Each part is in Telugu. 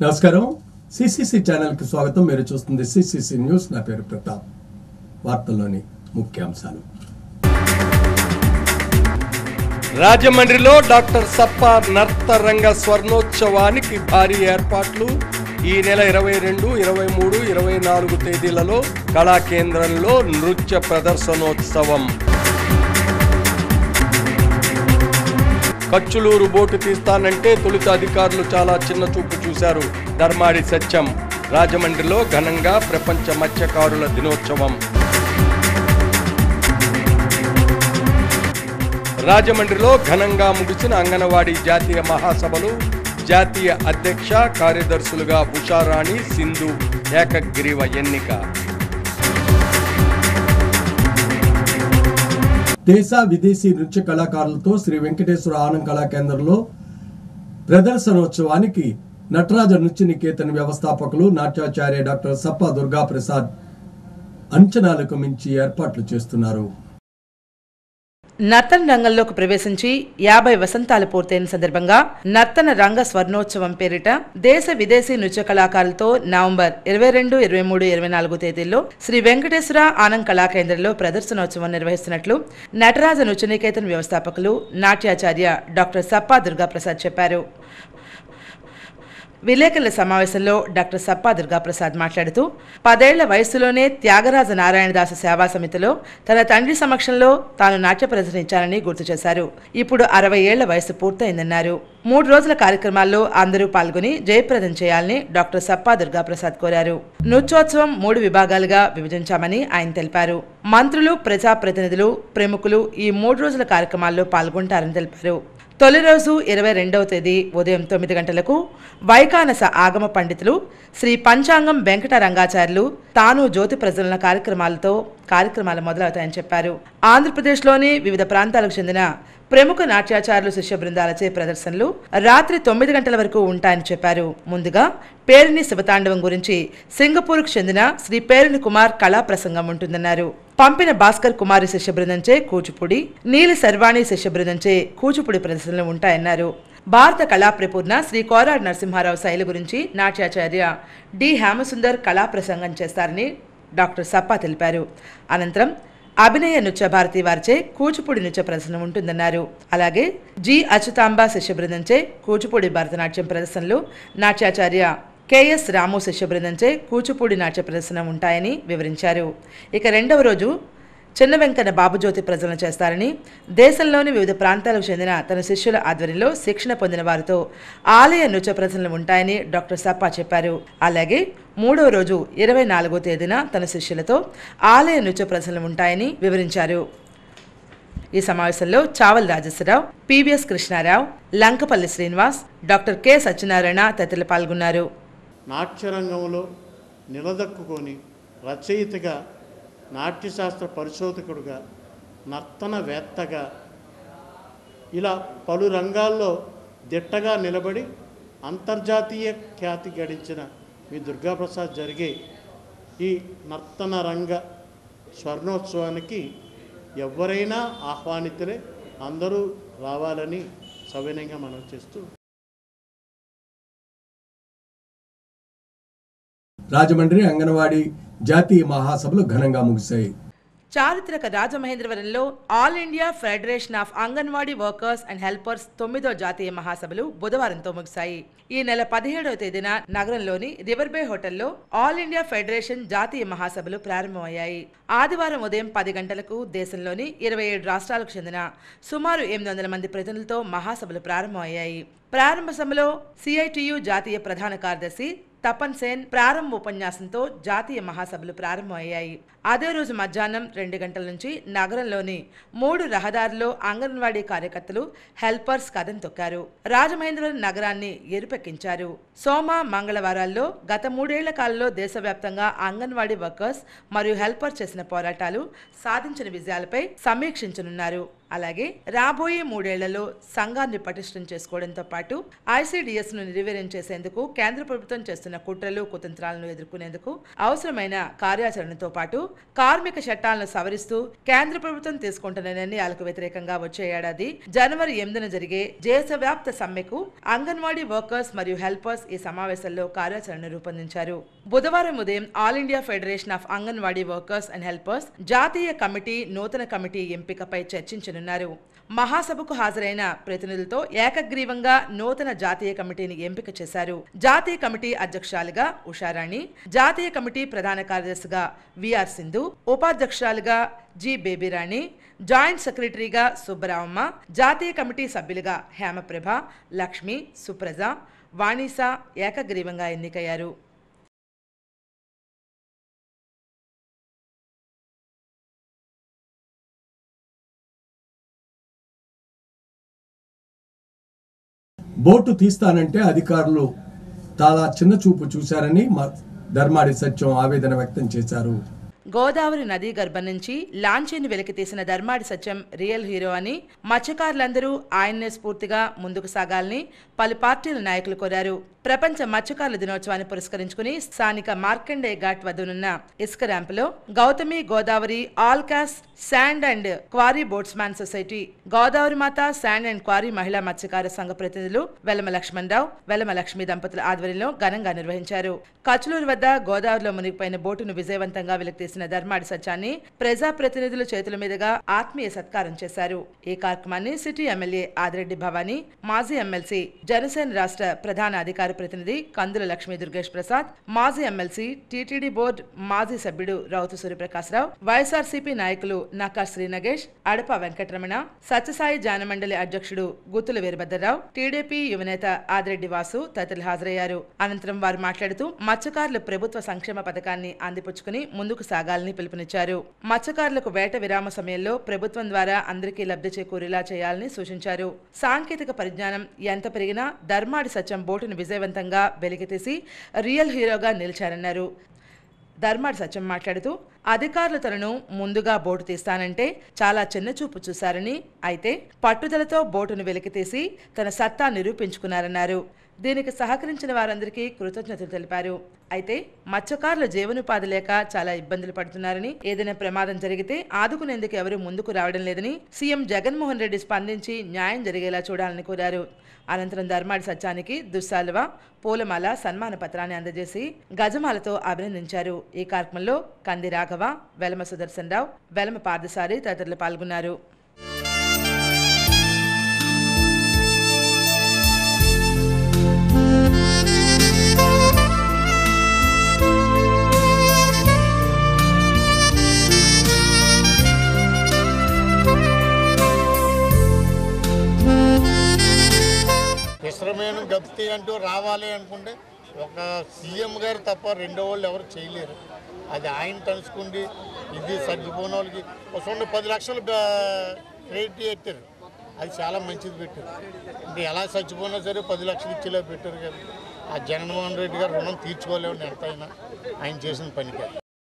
నమస్కారం సిసిసి ఛానల్ కి స్వాగతం మీరు చూస్తుంది సిసిసి న్యూస్ నా పేరు ప్రతాప్ వార్తల్లోని ముఖ్యాంశాలు రాజమండ్రిలో డాక్టర్ సప్ప నర్తరంగ స్వర్ణోత్సవానికి భారీ ఏర్పాట్లు ఈ నెల ఇరవై రెండు ఇరవై మూడు ఇరవై నాలుగు తేదీలలో కళా కేంద్రంలో నృత్య ప్రదర్శనోత్సవం కచ్చులూరు బోటు తీస్తానంటే తొలుత అధికారులు చాలా చిన్న చూపు చూశారు ధర్మాడి సత్యం రాజమండ్రిలో ఘనంగా ప్రపంచ మత్స్యకారుల దినోత్సవం రాజమండ్రిలో ఘనంగా ముగిసిన అంగన్వాడీ జాతీయ మహాసభలు జాతీయ అధ్యక్ష కార్యదర్శులుగా ఉషారాణి సింధు ఏకగ్రీవ ఎన్నిక దేశ విదేశీ నృత్య కళాకారులతో శ్రీ వెంకటేశ్వర ఆనంద్ కళా కేంద్రంలో ప్రదర్శనోత్సవానికి నటరాజ నృత్య నికేతన్ వ్యవస్థాపకులు నాట్యాచార్య డాక్టర్ సప్ప దుర్గా ప్రసాద్ అంచనాలకు మించి ఏర్పాట్లు చేస్తున్నారు నర్తన రంగంలోకి ప్రవేశించి యాభై వసంతాలు పూర్తయిన సందర్భంగా నర్తన రంగ స్వర్ణోత్సవం పేరిట దేశ విదేశీ నృత్య కళాకారులతో నవంబర్ ఇరవై రెండు ఇరవై మూడు ఇరవై నాలుగు తేదీల్లో శ్రీ వెంకటేశ్వర ఆనంద్ కళాకేంద్రంలో ప్రదర్శనోత్సవం నిర్వహిస్తున్నట్లు నటరాజ నృత్యనికేతన్ వ్యవస్థాపకులు నాట్యాచార్య డాక్టర్ సప్పా దుర్గాప్రసాద్ చెప్పారు విలేకరుల సమావేశంలో డాక్టర్ సప్పా దుర్గాప్రసాద్ మాట్లాడుతూ పదేళ్ల వయస్సులోనే త్యాగరాజ నారాయణదాస సేవా సమితిలో తన తండ్రి సమక్షంలో తాను నాట్య ప్రదర్శనించానని గుర్తు చేశారు ఇప్పుడు అరవై ఏళ్ల వయసు పూర్తయిందన్నారు మూడు రోజుల కార్యక్రమాల్లో అందరూ పాల్గొని జయప్రదం చేయాలని డాక్టర్ సప్పా దుర్గాప్రసాద్ కోరారు నృత్యోత్సవం మూడు విభాగాలుగా విభజించామని ఆయన తెలిపారు మంత్రులు ప్రజాప్రతినిధులు ప్రముఖులు ఈ మూడు రోజుల కార్యక్రమాల్లో పాల్గొంటారని తెలిపారు తొలి రోజు ఇరవై రెండవ తేదీ ఉదయం తొమ్మిది గంటలకు వైకానస ఆగమ పండితులు శ్రీ పంచాంగం వెంకట రంగాచార్యులు తాను జ్యోతి ప్రజలన కార్యక్రమాలతో కార్యక్రమాలు మొదలవుతాయని చెప్పారు ఆంధ్రప్రదేశ్లోని వివిధ ప్రాంతాలకు చెందిన ప్రముఖ నాట్యాచారులు శిష్య బృందాలచే ప్రదర్శనలు రాత్రి తొమ్మిది గంటల వరకు ఉంటాయని చెప్పారు ముందుగా పేరుని శివతాండవం గురించి సింగపూర్కు చెందిన శ్రీ పేరుని కుమార్ కళా ప్రసంగం ఉంటుందన్నారు పంపిన భాస్కర్ కుమారి శిష్య బృందంచే కూచిపూడి నీలి శర్వాణి శిష్య బృందంచే కూచిపూడి ప్రదర్శనలు ఉంటాయన్నారు భారత కళా ప్రపూర్ణ శ్రీ కోరాడ్ నరసింహారావు శైలి గురించి నాట్యాచార్య డి హేమసుందర్ కళా ప్రసంగం చేస్తారని డాక్టర్ సప్పా తెలిపారు అనంతరం అభినయ నృత్య భారతి వారిచే కూచిపూడి నృత్య ప్రదర్శన ఉంటుందన్నారు అలాగే జి అచ్యుతాంబ శిష్య బృందంచే కూచిపూడి భరతనాట్యం ప్రదర్శనలు నాట్యాచార్య కెఎస్ రాము శిష్య బృందంచే కూచిపూడి నాట్య ప్రదర్శన ఉంటాయని వివరించారు ఇక రెండవ రోజు చిన్న వెంకన్న బాబుజ్యోతి ప్రజలను చేస్తారని దేశంలోని వివిధ ప్రాంతాలకు చెందిన తన శిష్యుల ఆధ్వర్యంలో శిక్షణ పొందిన వారితో ఆలయ నృత్య ప్రదర్శనలు ఉంటాయని డాక్టర్ సప్పా చెప్పారు అలాగే మూడవ రోజు ఇరవై నాలుగో తేదీన తన శిష్యులతో ఆలయ నృత్య ప్రదర్శనలు ఉంటాయని వివరించారు ఈ సమావేశంలో Chawal Rajeswararao P V S Krishnarao Lankapalli Srinivas doctor K Satyanarayana తదితరులు పాల్గొన్నారు నాట్యరంగంలో నిలదొక్కుకొని రచయితగా నాట్యశాస్త్ర పరిశోధకుడుగా నర్తనవేత్తగా ఇలా పలు రంగాల్లో దిట్టగా నిలబడి అంతర్జాతీయ ఖ్యాతి గడించిన మీ దుర్గాప్రసాద్ జరిగే ఈ నర్తన రంగ స్వర్ణోత్సవానికి ఎవరైనా ఆహ్వానితులే అందరూ రావాలని సవినయంగా మనం చేస్తూ రాజమండ్రి అంగన్వాడీ జాతీయ మహాసభలు ఘనంగా ముగిశాయి చారిత్రక రాజమహేంద్రవరంలో all India federation of Anganwadi workers and helpers తొమ్మిదో జాతీయ మహాసభలు బుధవారంతో ముగిశాయి ఈ నెల పదిహేడవ తేదీన నగరంలోని రివర్ బే హోటల్లో ఆల్ ఇండియా ఫెడరేషన్ జాతీయ మహాసభలు ప్రారంభమయ్యాయి ఆదివారం ఉదయం పది గంటలకు దేశంలోని ఇరవై ఏడు రాష్ట్రాలకు చెందిన సుమారు ఎనిమిది వందల మంది ప్రతినిధులతో మహాసభలు ప్రారంభమయ్యాయి ప్రారంభ సభలో సిఐటియు జాతీయ ప్రధాన కార్యదర్శి తపన్ సేన్ ప్రారంభ ఉపన్యాసంతో జాతీయ మహాసభలు ప్రారంభమయ్యాయి అదే రోజు మధ్యాహ్నం రెండు గంటల నుంచి నగరంలోని మూడు రహదారుల్లో అంగన్వాడీ కార్యకర్తలు హెల్పర్స్ కథం తొక్కారు రాజమహేంద్రవరం నగరాన్ని ఎరుపెక్కించారు సోమ మంగళవారాల్లో గత మూడేళ్ల కాలంలో దేశవ్యాప్తంగా అంగన్వాడీ వర్కర్స్ మరియు హెల్పర్ చేసిన పోరాటాలు సాధించిన విజయాలపై సమీక్షించనున్నారు అలాగే రాబోయే మూడేళ్లలో సంఘాన్ని పటిష్టం చేసుకోవడంతో పాటు ఐసీడీఎస్ ను నిర్వీర్యం చేసేందుకు కేంద్ర ప్రభుత్వం చేస్తున్న కుట్రలు కుతంత్రాలను ఎదుర్కొనేందుకు అవసరమైన కార్యాచరణతో పాటు కార్మిక చట్టాలను సవరిస్తూ కేంద్ర ప్రభుత్వం తీసుకుంటున్న నిర్ణయాలకు వ్యతిరేకంగా వచ్చే ఏడాది జనవరి ఎనిమిదిన జరిగే దేశవ్యాప్త సమ్మెకు అంగన్వాడీ వర్కర్స్ మరియు హెల్పర్స్ ఈ సమావేశంలో కార్యాచరణ రూపొందించారు బుధవారం ఉదయం all India federation of Anganwadi workers and helpers జాతీయ కమిటీ నూతన కమిటీ ఎంపికపై చర్చించనున్నారు మహాసభకు హాజరైన ప్రతినిధులతో ఏకగ్రీవంగా నూతన జాతీయ కమిటీని ఎంపిక చేశారు జాతీయ కమిటీ అధ్యక్షురాలుగా ఉషారాణి జాతీయ కమిటీ ప్రధాన కార్యదర్శిగా విఆర్ సింధు ఉపాధ్యక్షురాలుగా జి బేబీరాణి జాయింట్ సెక్రటరీగా సుబ్బరామమ్మ జాతీయ కమిటీ సభ్యులుగా హేమప్రభ లక్ష్మి సుప్రజ వాణీస ఏకగ్రీవంగా ఎన్నికయ్యారు బోటు తీస్తానంటే అధికారులు చాలా చిన్న చూపు చూశారని మ- ధర్మాడి సత్యం ఆవేదన వ్యక్తం చేశారు గోదావరి నదీ గర్భం నుంచి లాంచీని వెలికి తీసిన ధర్మాడి సత్యం రియల్ హీరో అని మత్స్యకారులందరూ ఆయన్నే స్ఫూర్తిగా ముందుకు సాగాలని పలు పార్టీల నాయకులు కోరారు ప్రపంచ మత్స్యకారుల దినోత్సవాన్ని పురస్కరించుకుని స్థానిక మార్కండే ఘాట్ వద్దనున్న ఇసుక ర్యాంపులో Gautami Godavari all caste sand and quarry boatsman society Godavari Mata sand and quarry మహిళా మత్స్యకార సంఘ ప్రతినిధులు వెలమ లక్ష్మణరావు వెలమ లక్ష్మీ దంపతుల ఆధ్వర్యంలో ఘనంగా నిర్వహించారు కచులూరు వద్ద గోదావరిలో మునిగిపోయిన బోటును విజయవంతంగా వెలికితీసిన ధర్మాడి సత్యాన్ని ప్రజా ప్రతినిధుల చేతుల మీదుగా ఆత్మీయ సత్కారం చేశారు ఈ కార్యక్రమాన్ని సిటీ ఎమ్మెల్యే ఆదిరెడ్డి భవానీ మాజీ ఎమ్మెల్సీ జనసేన రాష్ట్ర ప్రధాన అధికార ప్రతినిధి కందుల లక్ష్మీ దుర్గేష్ ప్రసాద్ మాజీ ఎమ్మెల్సీ టీటీడీ బోర్డు మాజీ సభ్యుడు రౌతు సూర్యప్రకాశ్రావు వైఎస్ఆర్సీపీ నాయకులు నక్కా శ్రీనగేష్ అడప వెంకటరమణ సత్యసాయి జానమండలి అధ్యక్షుడు గుత్తుల వీరభద్రరావు టీడీపీ యువనేత ఆదిరెడ్డి వాసు తదితరులు హాజరయ్యారు అనంతరం వారు మాట్లాడుతూ మత్స్యకారులు ప్రభుత్వ సంక్షేమ పథకాన్ని అందిపుచ్చుకుని ముందుకు సాగాలని పిలుపునిచ్చారు మత్స్యకారులకు వేట విరామ సమయంలో ప్రభుత్వం ద్వారా అందరికీ లబ్ధి చేకూరేలా చేయాలని సూచించారు సాంకేతిక పరిజ్ఞానం ఎంత పెరిగినా ధర్మాడి సత్యం బోటును విజయవంతంగా వెలికితీసి రియల్ హీరోగా నిలిచారన్నారు ధర్మాడి సత్యం మాట్లాడుతూ అధికారులు తనను ముందుగా బోటు తీస్తానంటే చాలా చిన్నచూపు చూశారని అయితే పట్టుదలతో బోటును వెలికితీసి తన సత్తా నిరూపించుకున్నారన్నారు దీనికి సహకరించిన వారందరికీ కృతజ్ఞతలు తెలిపారు అయితే మత్స్యకారుల జీవనోపాధి లేక చాలా ఇబ్బందులు పడుతున్నారని ఏదైనా ప్రమాదం జరిగితే ఆదుకునేందుకు ఎవరూ ముందుకు రావడం లేదని సీఎం జగన్మోహన్ రెడ్డి స్పందించి న్యాయం జరిగేలా చూడాలని కోరారు అనంతరం ధర్మాడి సత్యానికి దుస్సాలువ పూలమాల సన్మాన పత్రాన్ని అందజేసి గజమాలతో అభినందించారు ఈ కార్యక్రమంలో కంది రాఘవ వెలమ సుదర్శన్ రావు వెలమ పార్థసారి తదితరులు పాల్గొన్నారు విశ్రమేణ గప్తి అంటూ రావాలి అనుకుంటే ఒక సీఎం గారు తప్ప రెండో వాళ్ళు ఎవరు చేయలేరు అది ఆయన తలుచుకుండి ఇది సర్దిపోయిన వాళ్ళకి ఒక పది లక్షలు క్రెడిట్ ఎత్తారు అది చాలా మంచిది పెట్టారు అంటే ఎలా చచ్చిపోయినా సరే పది లక్షలు ఇచ్చేలా పెట్టారు కదా ఆ జగన్మోహన్ రెడ్డి గారు రుణం తీర్చుకోలేమని ఎంతైనా ఆయన చేసిన పనికి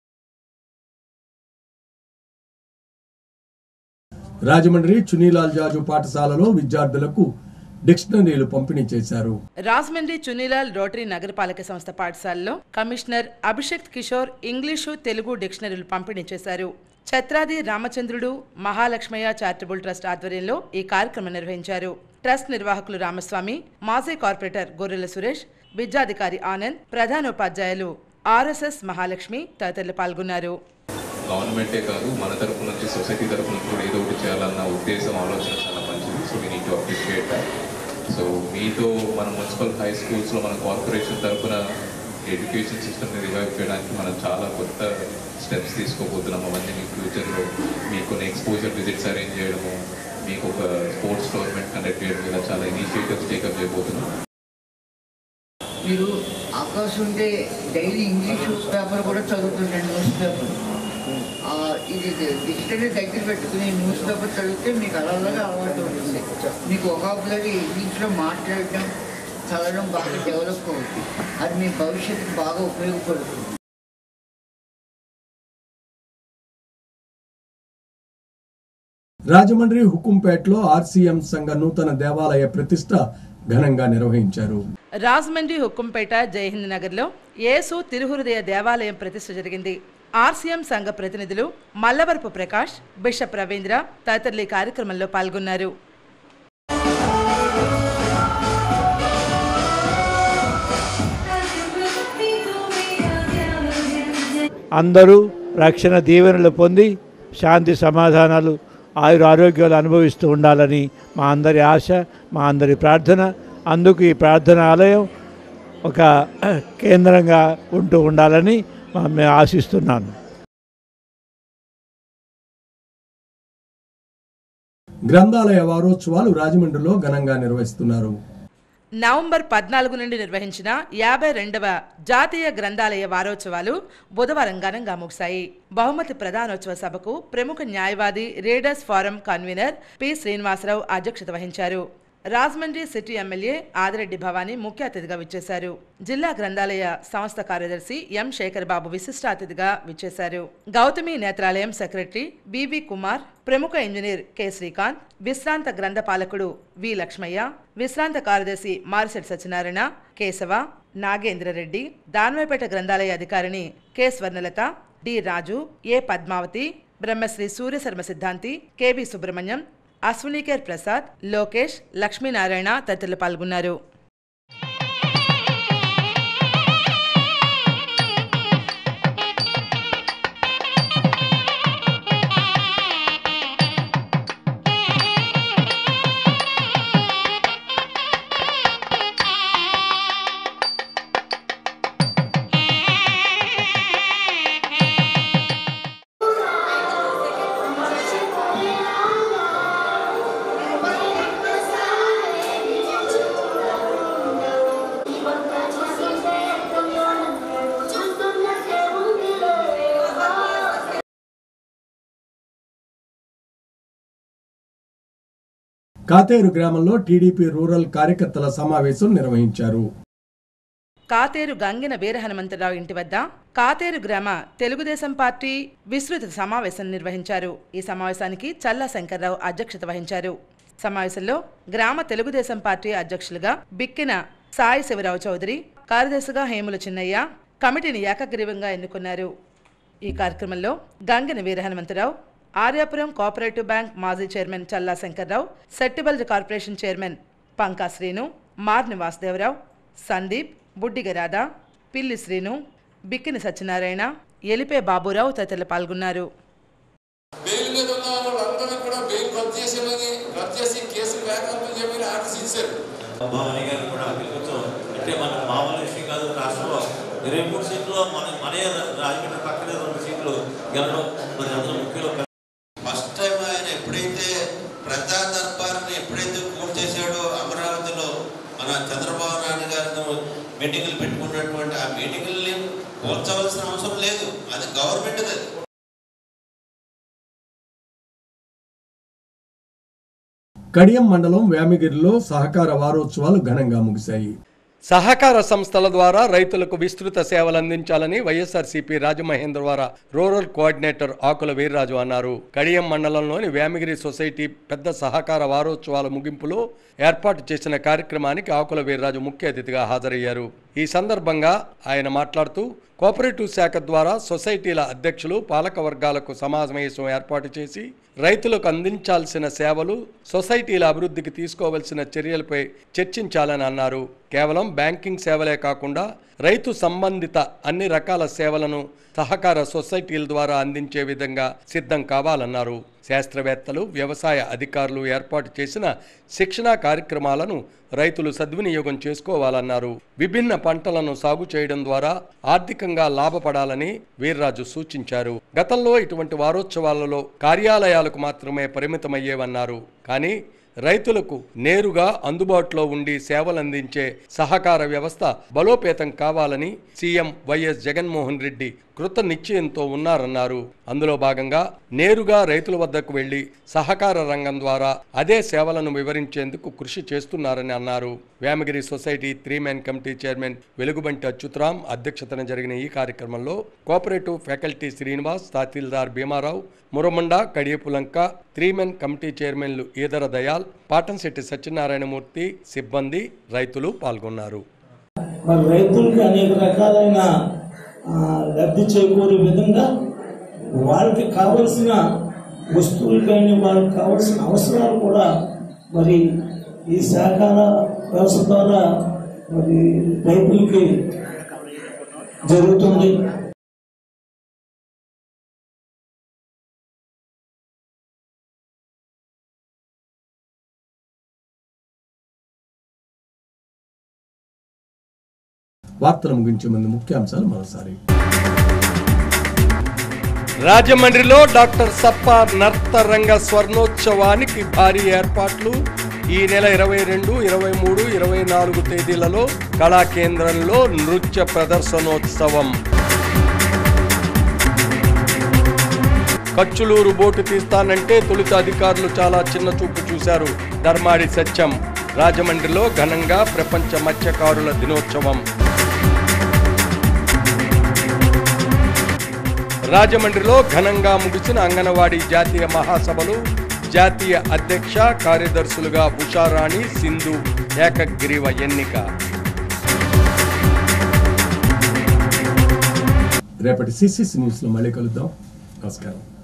రాజమండ్రి చునీలాల్ జాజు పాఠశాలలో విద్యార్థులకు డిక్షనరీలు పంపిణీ చేశారు రాజమండ్రి చునీలాల్ రోటరీ నగరపాలక సంస్థ పాఠశాలలో కమిషనర్ అభిషేక్ కిషోర్ ఇంగ్లీషు తెలుగు డిక్షనరీలు పంపిణీ చేశారు ఛత్రాది రామచంద్రుడు మహాలక్ష్మయ్య చారిటబుల్ ట్రస్ట్ ఆధ్వర్యంలో ఈ కార్యక్రమం నిర్వహించారు ట్రస్ట్ నిర్వాహకులు రామస్వామి మాజీ కార్పొరేటర్ గొర్రెల సురేష్ విద్యాధికారి ఆనంద్ ప్రధానోపాధ్యాయులు ఆర్ఎస్ఎస్ మహాలక్ష్మి తదితరులు పాల్గొన్నారు గవర్నమెంటే కాదు మన తరపు నుంచి సొసైటీ తరపు నుంచి కూడా ఏదో ఒకటి చేయాలన్న ఉద్దేశం ఆలోచన చాలా మంచిది so we need to appreciate so మీతో మన మున్సిపల్ హై స్కూల్స్లో మన కార్పొరేషన్ తరపున ఎడ్యుకేషన్ సిస్టమ్ని రివైవ్ చేయడానికి మనం చాలా కొత్త స్టెప్స్ తీసుకోబోతున్నాం అవన్నీ మీ ఫ్యూచర్లో మీకు కొన్ని ఎక్స్పోజర్ విజిట్స్ అరేంజ్ చేయడము మీకు ఒక స్పోర్ట్స్ టోర్నమెంట్ కండక్ట్ చేయడం ఇలా చాలా ఇనిషియేటివ్స్ టేకప్ చేయబోతున్నాం మీరు అవకాశం ఉంటే డైలీ ఇంగ్లీష్ పేపర్ కూడా చదువుతుంటాను న్యూస్ పేపర్ ఆ, ఇది డిక్షనరీ దగ్గర పెట్టుకుని న్యూస్ పేపర్ చదివితే మీకు అలాగే అలవాటు ఉంటుంది మీకు ఒకాబులరీ ఇంగ్లీష్లో మాట్లాడడం చదవడం బాగా డెవలప్ అవుతుంది అది మీ భవిష్యత్తుకి బాగా ఉపయోగపడుతుంది రాజమండ్రి హుకుంపేటలో ఆర్సీఎం సంఘ నూతన దేవాలయ ప్రతిష్ట ఘనంగా నిర్వహించారు రాజమండ్రి హుక్కుంపేట జయహింద్ నగర్లో యేసు తిరుహృదయ దేవాలయం ప్రతిష్ఠ జరిగింది ఆర్సీఎం సంఘ ప్రతినిధులు మల్లవరపు ప్రకాష్ బిషప్ రవీంద్ర తదితరులు ఈ కార్యక్రమంలో పాల్గొన్నారు అందరూ రక్షణ దీవెనలు పొంది శాంతి సమాధానాలు ఆయుర ఆరోగ్యాలు అనుభవిస్తూ ఉండాలని మా అందరి ఆశ మా అందరి ప్రార్థన అందుకు ఈ ప్రార్థన ఆలయం ఒక కేంద్రంగా ఉంటూ ఉండాలని మా- మేము ఆశిస్తున్నాను గ్రంథాలయ వారోత్సవాలు రాజమండ్రిలో ఘనంగా నిర్వహిస్తున్నారు నవంబర్ పద్నాలుగు నుండి నిర్వహించిన యాభై రెండవ జాతీయ గ్రంథాలయ వారోత్సవాలు బుధవారం ఘనంగా ముగిశాయి బహుమతి ప్రధానోత్సవ సభకు ప్రముఖ న్యాయవాది readers forum convener P Srinivasarao అధ్యక్షత వహించారు రాజమండ్రి సిటీ ఎమ్మెల్యే ఆదిరెడ్డి భవానీ ముఖ్య అతిథిగా విచ్చేశారు జిల్లా గ్రంథాలయ సంస్థ కార్యదర్శి ఎం శేఖర్ బాబు విశిష్ట అతిథిగా విచ్చేశారు గౌతమి నేత్రాలయం సెక్రటరీ బివి కుమార్ ప్రముఖ ఇంజనీర్ కె శ్రీకాంత్ విశ్రాంత గ్రంథ పాలకుడు వి లక్ష్మయ్య విశ్రాంత కార్యదర్శి మారిశెట్టి సత్యనారాయణ కేశవ నాగేంద్ర రెడ్డి దాన్వేపేట గ్రంథాలయ అధికారిని K Swarnalatha D Raju A Padmavathi Brahmasri Suryasharma సిద్ధాంతి కెవి సుబ్రహ్మణ్యం అశ్వినికేర్ ప్రసాద్ లోకేష్ లక్ష్మీనారాయణ తదితరులు పాల్గొన్నారు కాతేరు గ్రామంలో టీడీపీ రూరల్ కార్యకర్తల సమావేశం నిర్వహించారు కాతేరు గంగిన వీర హనుమంతరావు ఇంటి వద్ద కాతేరు గ్రామ తెలుగుదేశం పార్టీ విస్తృత సమావేశం నిర్వహించారు ఈ సమావేశానికి చల్లా శంకర్రావు అధ్యక్షత వహించారు సమావేశంలో గ్రామ తెలుగుదేశం పార్టీ అధ్యక్షులుగా బిక్కిన సాయి శివరావు చౌదరి కార్యదర్శిగా హేముల చిన్నయ్య కమిటీని ఏకగ్రీవంగా ఎన్నుకున్నారు ఈ కార్యక్రమంలో గంగిన వీర హనుమంతరావు ఆర్యాపురం కోఆపరేటివ్ బ్యాంక్ మాజీ chairman Challa Sankararao Settibalija corporation chairman Panka Srinu Marni Vasudevarao Sandeep Buddiga Radha Pilli Srinu బిక్కిని Satyanarayana ఎలిపే Baburao తదితరులు పాల్గొన్నారు బెయిల్ మీద ఉన్న వాళ్ళందరినీ కూడా బెయిల్ రద్దు చేసేమని రద్దు చేసి కేసులు వేగవంతం చేయమని ఆదేశించారు భవానీ గారు కూడా పిలుపుతో అంటే మన మామూలు విషయం కాదు రాష్ట్రంలో ఇరవై మూడు సీట్లు మన మనే రాజమండ్రి పక్కనే రెండు సీట్లు గెలడం మరి అందులో ముఖ్యంలో ఫస్ట్ టైం ఆయన ఎప్పుడైతే ప్రజా దర్బార్ని ఎప్పుడైతే పూర్తి చేశాడో అమరావతిలో మన చంద్రబాబు నాయుడు గారితో మీటింగులు పెట్టుకున్నటువంటి ఆ మీటింగుల్ని కూర్చోవలసిన అవసరం లేదు అది గవర్నమెంట్ అది కడియం మండలం వేమగిరిలో సహకార వారోత్సవాలు ఘనంగా ముగిశాయి సహకార సంస్థల ద్వారా రైతులకు విస్తృత సేవలు అందించాలని వైఎస్ఆర్సీపీ రాజమహేంద్రవర రూరల్ కోఆర్డినేటర్ ఆకుల వీర్రాజు అన్నారు కడియం మండలంలోని వేమగిరి సొసైటీ పెద్ద సహకార వారోత్సవాల ముగింపులో ఏర్పాటు చేసిన కార్యక్రమానికి ఆకుల వీర్రాజు ముఖ్య అతిథిగా హాజరయ్యారు ఈ సందర్భంగా ఆయన మాట్లాడుతూ కోఆపరేటివ్ శాఖ ద్వారా సొసైటీల అధ్యక్షులు పాలక వర్గాలకు సమావేశం ఏర్పాటు చేసి రైతులకు అందించాల్సిన సేవలు సొసైటీల అభివృద్ధికి తీసుకోవలసిన చర్యలపై చర్చించాలని అన్నారు కేవలం బ్యాంకింగ్ సేవలే కాకుండా రైతు సంబంధిత అన్ని రకాల సేవలను సహకార సొసైటీల ద్వారా అందించే విధంగా సిద్ధం కావాలన్నారు శాస్త్రవేత్తలు వ్యవసాయ అధికారులు ఏర్పాటు చేసిన శిక్షణా కార్యక్రమాలను రైతులు సద్వినియోగం చేసుకోవాలన్నారు విభిన్న పంటలను సాగు చేయడం ద్వారా ఆర్థికంగా లాభపడాలని వీర్రాజు సూచించారు గతంలో ఇటువంటి వారోత్సవాలలో కార్యాలయాలకు మాత్రమే పరిమితమయ్యేవన్నారు కానీ రైతులకు నేరుగా అందుబాటులో ఉండి సేవలందించే సహకార వ్యవస్థ బలోపేతం కావాలని సీఎం వైఎస్ జగన్మోహన్ రెడ్డి కృత నిశ్చయంతో ఉన్నారన్నారు అందులో భాగంగా నేరుగా రైతుల వద్దకు వెళ్లి సహకార రంగం ద్వారా అదే సేవలను వివరించేందుకు కృషి చేస్తున్నారని అన్నారు Vemagiri society three men committee chairman Velugubanti Achyutaram అధ్యక్షతన జరిగిన ఈ కార్యక్రమంలో cooperative faculty Srinivas tahsildar Bhimarao Muramanda Kadiyapulanka three men committee చైర్మన్లు ఈదర దయాల్ పాటంశెట్టి సత్యనారాయణమూర్తి సిబ్బంది రైతులు పాల్గొన్నారు మరి రైతులకి అనేక రకాలైన ఆ, లబ్ధి చేకూరే విధంగా వాళ్ళకి కావలసిన వస్తువులు కానీ వాళ్ళకి కావలసిన అవసరాలు కూడా మరి ఈ సహకార వ్యవస్థ ద్వారా మరి రైతులకి జరుగుతుంది వార్తలు ముగించే ముందు ముఖ్యాంశాలు మరోసారి రాజమండ్రిలో డాక్టర్ సప్ప నర్తరంగ స్వర్ణోత్సవానికి భారీ ఏర్పాట్లు ఈ నెల ఇరవై రెండు ఇరవై మూడు ఇరవై నాలుగు తేదీలలో కళా కేంద్రంలో నృత్య ప్రదర్శనోత్సవం కచ్చులూరు బోటు తీస్తానంటే తొలుత అధికారులు చాలా చిన్న చూపు చూశారు ధర్మాడి సత్యం రాజమండ్రిలో ఘనంగా ప్రపంచ మత్స్యకారుల దినోత్సవం రాజమండ్రిలో ఘనంగా ముగిసిన అంగన్వాడీ జాతీయ మహాసభలు జాతీయ అధ్యక్ష కార్యదర్శులుగా ఉషారాణి సింధు ఏకగ్రీవ ఎన్నిక రేపటి సిసిసి న్యూస్ లో మళ్ళీ కలుద్దాం నమస్కారం